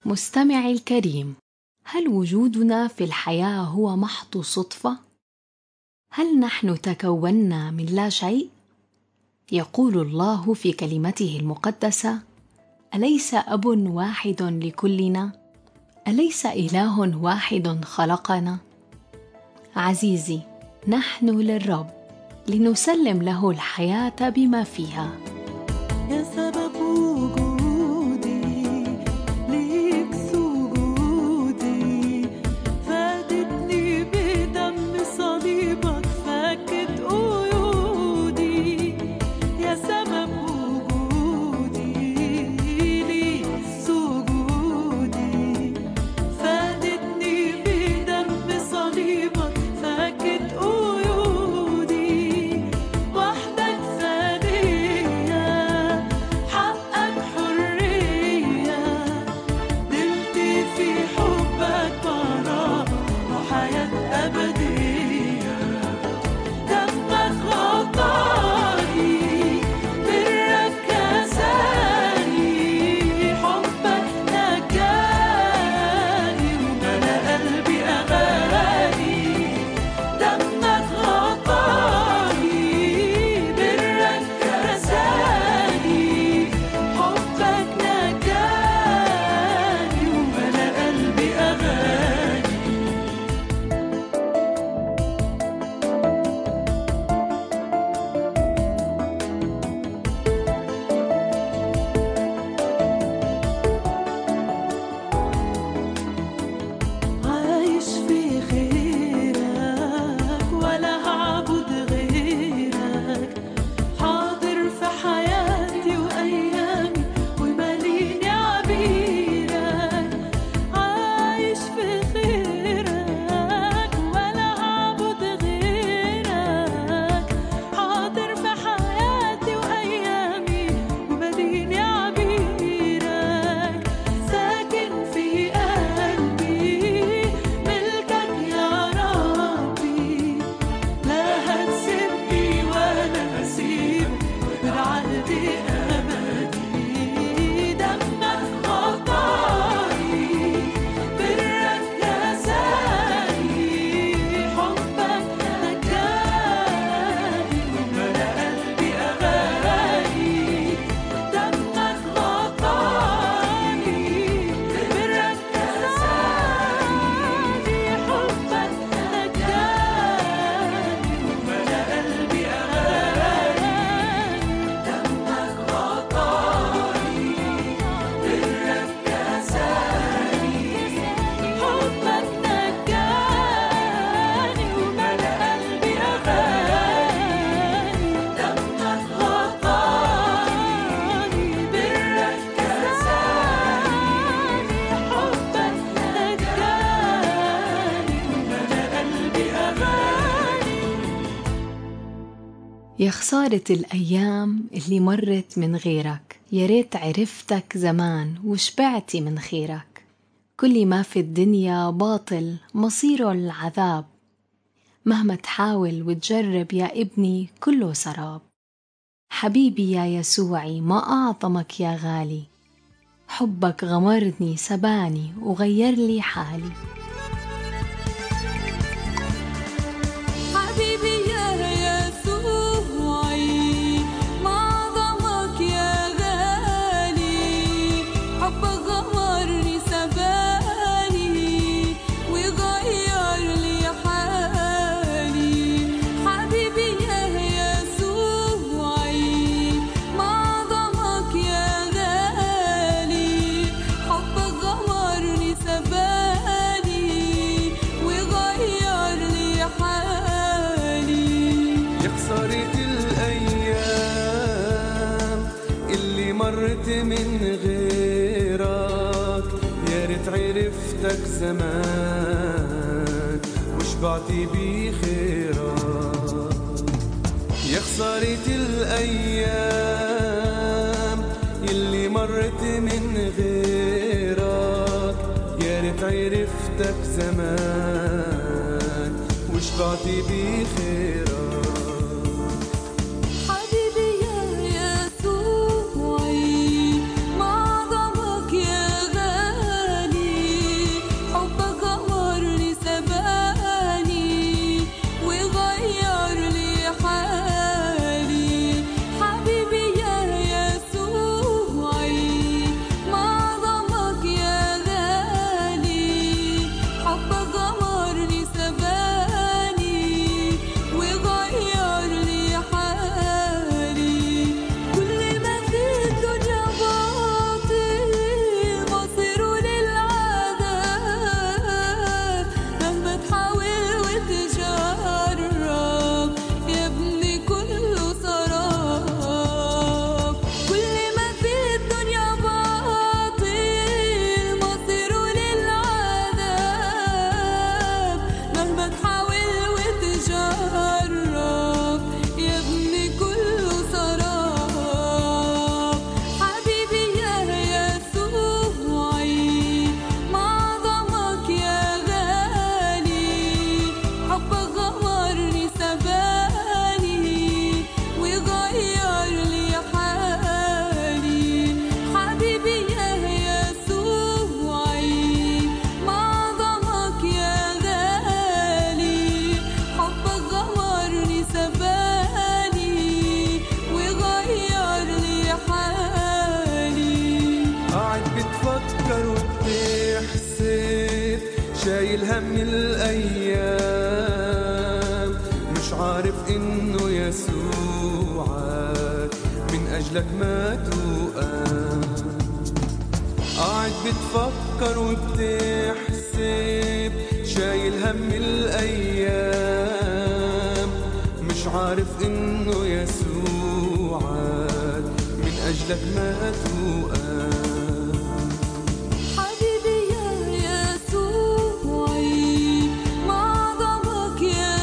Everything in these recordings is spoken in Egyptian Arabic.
مستمعي الكريم هل وجودنا في الحياة هو محض صدفة؟ هل نحن تكونا من لا شيء؟ يقول الله في كلمته المقدسة أليس أب واحد لكلنا؟ أليس إله واحد خلقنا؟ عزيزي نحن للرب لنسلم له الحياة بما فيها يا سبب وجودي ليك سجودي فادتني بدم صليبك فكت قيودي يا سبب وجودي ليك سجودي فادتني بدم صليبك فكت قيودي وحدك فدية حقك حرية نلت في حبك براء وحياة أبدية دمك غطاني برك كساني حبك نجاني وملا قلبي أغاني دمك غطاني برك كساني حبك نجاني وملا قلبي أغاني عايش في خيرك ولا هعبد غيرك حاضر في حياتي وأيامي وماليني عبيرك عايش في خيرك ولا هعبد غيرك حاضر في حياتي وأيامي وماليني عبيرك ساكن في قلبي ملكك يا ربي لا هتسيبني ولا هسيب بالعهد أبدي دمك غطاني برك كساني حبك نجاني وملا قلبي أغاني دمك غطاني برك كساني حبك نجاني وملا قلبي أغاني دمك غطاني برك كساني حبك نجاني وملا قلبي أغاني دمك غطاني برك كساني حبك نجاني وملا قلبي أغاني يا خسارة الأيام اللي مرت من غيرك يا ريت عرفتك زمان وشبعتي من خيرك كل ما في الدنيا باطل مصيره العذاب مهما تحاول وتجرب يا ابني كله سراب حبيبي يا يسوعي ما أعظمك يا غالي حبك غمرني سباني وغير لي حالي حبيبي يا يسوعي ما عظمك يا غالي حبك غمرني سباني وغير لي حالي حبيبي يا يسوعي ما عظمك يا غالي حبك غمرني سباني وغير لي حالي يا خسارة الأيام اللي مرت من غيرك يا ريت عرفتك زمان وشبعتي بخيرك يا خسارة الأيام اللي مرت من غيرك يا ريت عرفتك زمان وشبعتي بخيرك حبيبي يا يسوعي ما عظمك يا غالي بتفكر وبتحسب شايل هم الأيام مش عارف إنه يسوعك من أجلك مات وقام قاعد بتفكر وبتحسب شايل هم الأيام مش عارف إنه يسوعك من أجلك مات وقام حبيبي يا يسوعي ما عظمك يا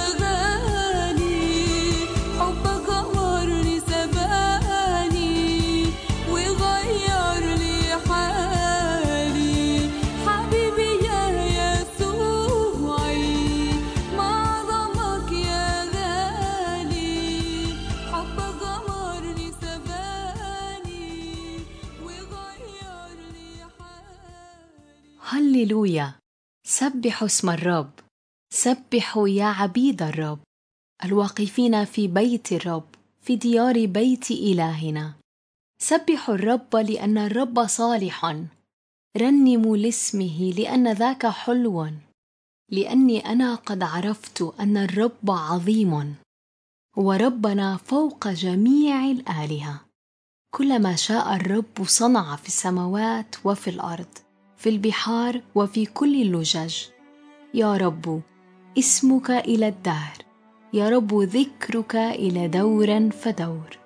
غالي حبك غمرني سباني وغير لي حالي حبيبي يا يسوعي ما عظمك يا غالي حبك غمرني سباني وغير لي حالي هللويا سبحوا اسم الرب سبحوا يا عبيد الرب الواقفين في بيت الرب في ديار بيت إلهنا سبحوا الرب لأن الرب صالح رنموا لاسمه لأن ذاك حلو لأني أنا قد عرفت أن الرب عظيم وربنا فوق جميع الآلهة كل ما شاء الرب صنع في السماوات وفي الارض في البحار وفي كل اللجج يا رب اسمك الى الدهر يا رب ذكرك الى دور فدور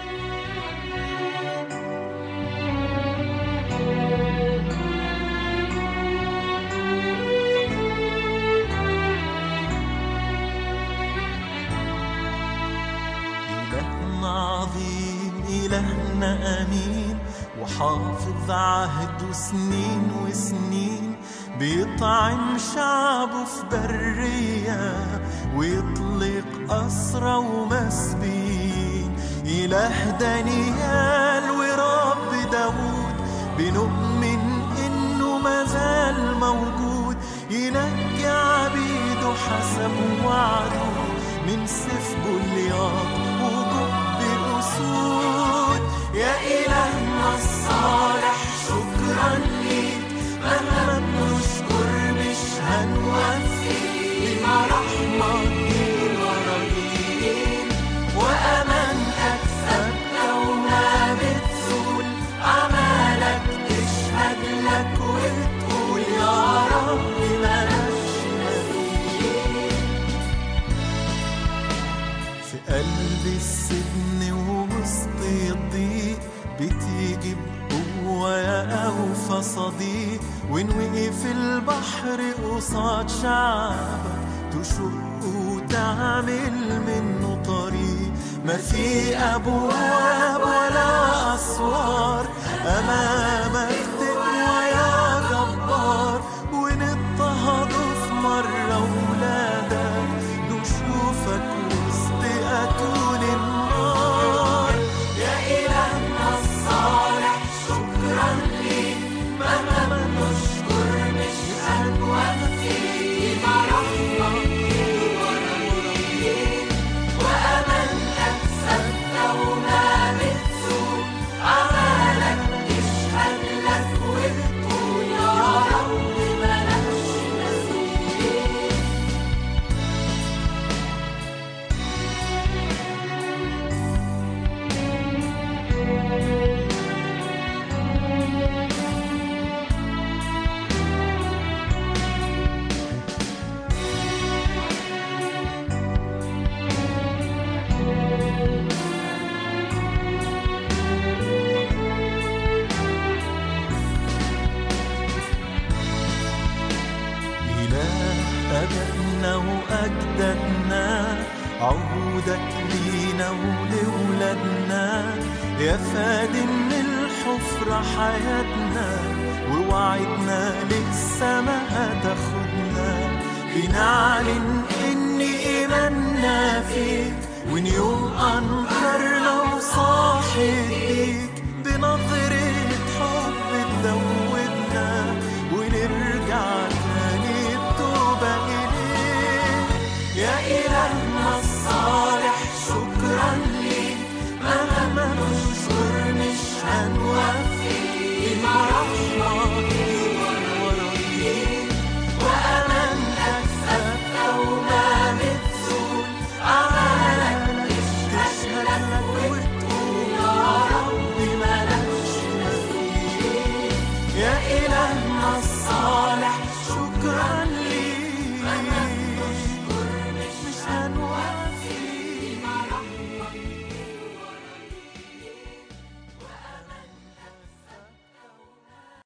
إلهنا عظيم إلهنا أمين وحافظ عهده سنين وسنين بيطعم شعبه في برية ويطلق أسرى ومسبين إله دانيال ورب داود بنؤمن إنه مازال موجود ينجي عبيده حسب وعده من سيف جولياط وجب أسود يا إلهنا الصالح شكرا ليك مهما بنشكر مش هنوفي بما رحمة ورجيم وأمانتك ثابتة وما بتزول أعمالك تشهد لك وتقول يا رب مالكش مثيل في قلب السجن ووسط الضيق بتيجي بقوة يا أوفى صديق وإن وقف البحر قصاد شعبك تشق وتعمل منه طريق ما في أبواب ولا أسوار أمامك تقوى يا جبار ونضطهدوا في مرة ولادك نشوفك وسط أتون النار يا إلهنا الصالح شكرا ليك مهما نشكر مش هنوفي بما رحمتك ورحمتك وأمانتك ثابتة وما بتزول أعمالك تشهد لك وتقول يا رب مالكش مثيل إله أبائنا وأجدادنا عهودك لينا ولولادنا يا فادي من الحفرة حياتنا ووعدنا للسما هتاخدنا بنعلن إن إيماننا فيك وإن يوم أنكرنا وصاحب بيك